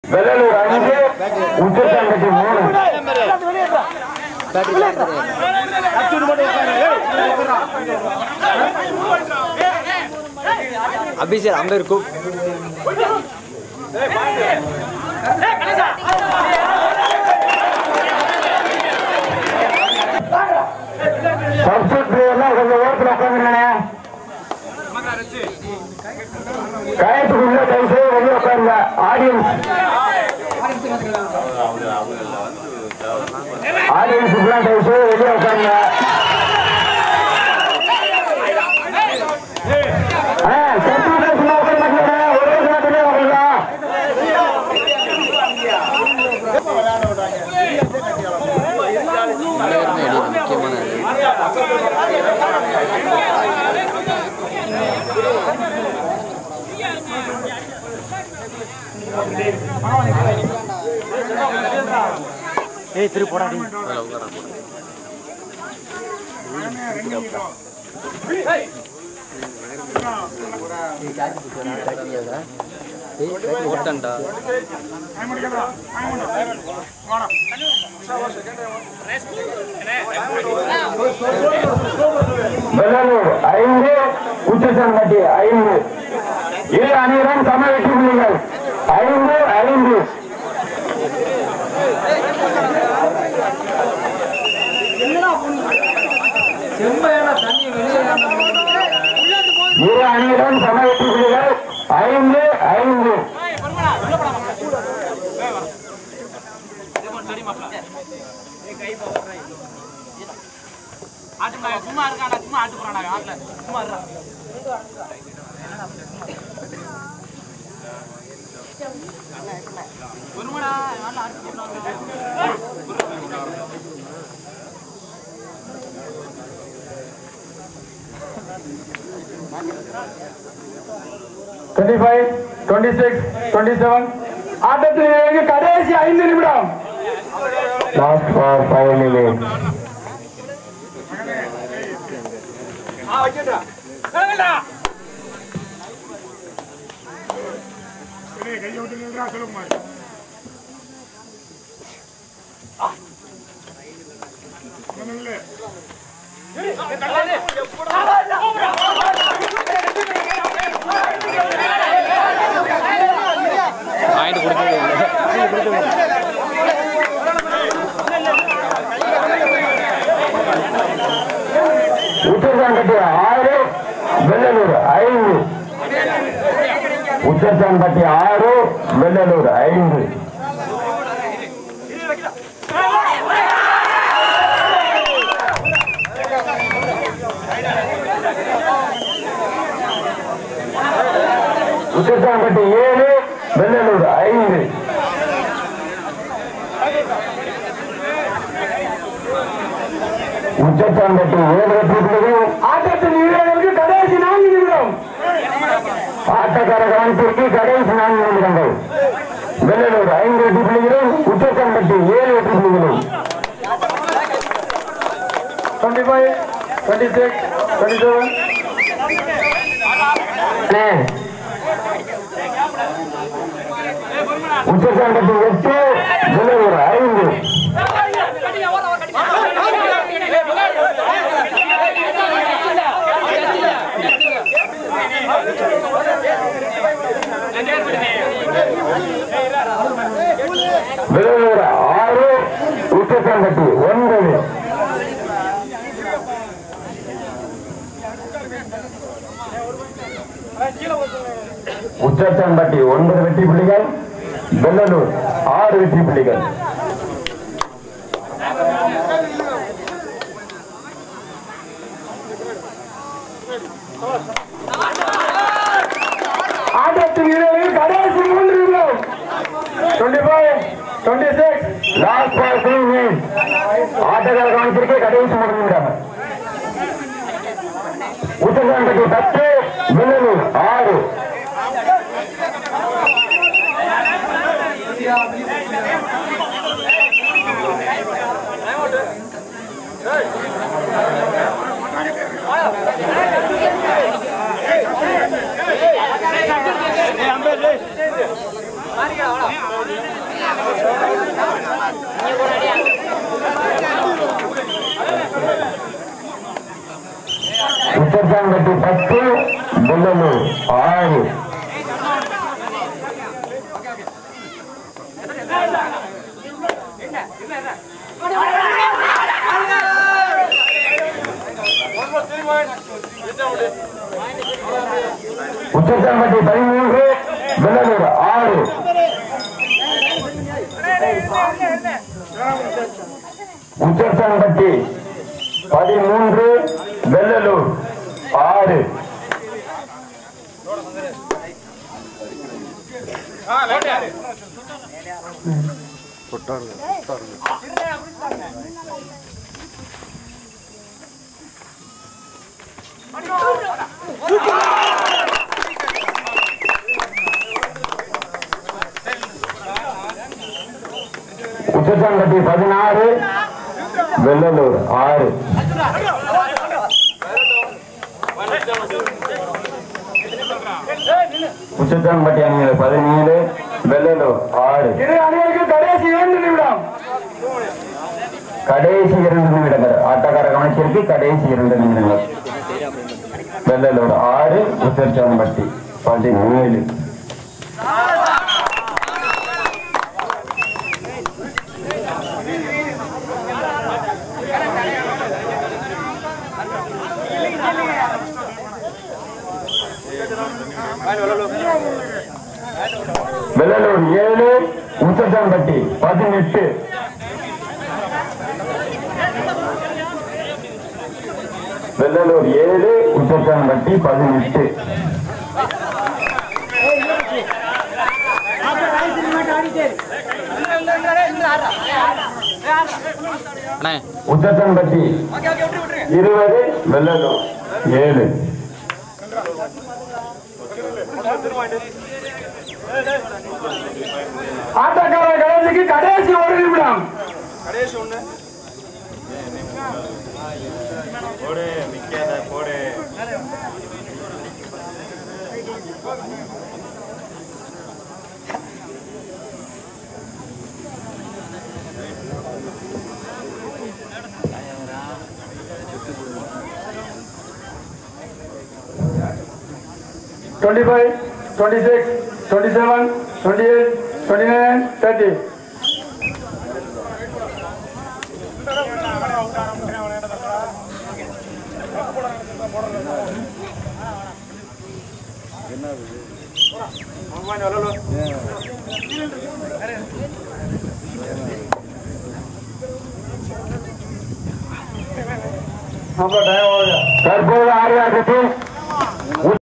வெள்ளலூர் அஞ்சு உச்சசாம்பட்டி மூணு அபிஷேக் அம்பேர் கூப் சப்ஸ்டியூட் பிளேயர்லாம் கொஞ்சம் ஓரத்தில் உட்காந்துருங்க கயத்துக்குள்ள தயவு செய்து வெளியே உட்காருங்க ஆடியன்ஸ் ஆடியன்ஸுக்குலாம் தயவு செய்து வெளியே உட்காருங்க ஆ, சப்ஸ்டியூட்ல சும்மா உட்கார மாட்டீங்க ஒரே நேரத்திலே உட்காரலாம் முக்கியமான ஏய் திரு போடாடி ஓட்டன்டா வெள்ளலூர் ஐந்து உச்சசம்பட்டி ஐந்து இரு அணியிடம் சம வெற்றி புள்ளிகள் ஐந்து ஐந்து இரு அணியிடம் சம வெற்றி புள்ளிகள் ஐந்து ஐந்து சும்மா இருக்காடா சும்மா ஆட்டு போறாடா ஆட்டுல சும்மா இருக்கா ஒருமடா ஆட்டுல ஆட்டு போறாங்க twenty five twenty six twenty seven ஆட்டத்தில் கடைசி ஐந்து நிமிடம் last four five minutes point கொடுக்கவே இல்லை உச்சசான்பட்டி ஆறு வெள்ளலூர் ஐந்து உச்சசான்பட்டி ஆறு வெள்ளலூர் ஐந்து உச்சசான்பட்டி ஏழு வெள்ளலூர் ஐந்து உச்சசான்பட்டி ஏழு வெற்றி புள்ளிகள் ஆட்டத்தின் வீரர்களுக்கு கடைசி நான்கு நிமிடம் ஆட்டக்கார கவனத்திற்கு கடைசி நான்கு நிமிடங்கள் வெள்ளலூர் ஐந்து வெற்றி புள்ளிகளும் உச்சசான்பட்டி ஏழு வெற்றி புள்ளிகளும் twenty five twenty six twenty seven Uchchasanpatti எட்டு வெள்ளலூர் ஐந்து வெள்ளலூர் ஆறு உச்சசான்பட்டி ஒன்பது உச்சசான்பட்டி ஒன்பது வெற்றி புள்ளிகள் வெள்ளலூர் ஆறு வெற்றி புள்ளிகள் ஆட்டத்தின் வீரர்கள் கடைசி மூன்று நிமிடம் twenty five twenty six last for three minutes ஆட்டக்கார கவனத்திற்கு கடைசி மூன்று நிமிடம் உத்தரகாண்டி பத்து வெள்ளலூர் ஆறு உச்சச்சாங்கட்டி பத்து புல்லலூர் ஆறு உச்சச்சாங்கட்டி பதிமூன்று புல்லலூர் ஆறு உச்சச்சாங்கட்டி பதிமூன்று வெள்ளலூர் ஆறு உச்சச்சாங்கட்டி பதினாறு வெள்ளலூர் ஆறு உச்சத்தான்பட்டி அணிகள் பதினேழு வெள்ளலூர் ஆறு இரு அணிகளுக்கு கடைசி இரண்டு நிமிடம் கடைசி இரண்டு நிமிடங்கள் ஆட்டக்கார கணக்கிற்கு கடைசி இரண்டு நிமிடங்கள் வெள்ளலூர் ஆறு உச்சச்சான்பட்டி பதினேழு வெள்ளலூர் ஏழு உச்சச்சான்பட்டி பதினெட்டு வெள்ளலூர் ஏழு உச்சச்சான்பட்டி பதினெட்டு அண்ணே உச்சத்தன்பட்டி இருபது வெள்ளலூர் ஏழு ஆட்டக்கார கடைசிக்கு கடைசி ஒரு நிமிடம் twenty five twenty six twenty seven twenty eight twenty nine thirty அப்புறம் டைம் ஆகுது தற்போது ஆறு ஆட்டத்தில்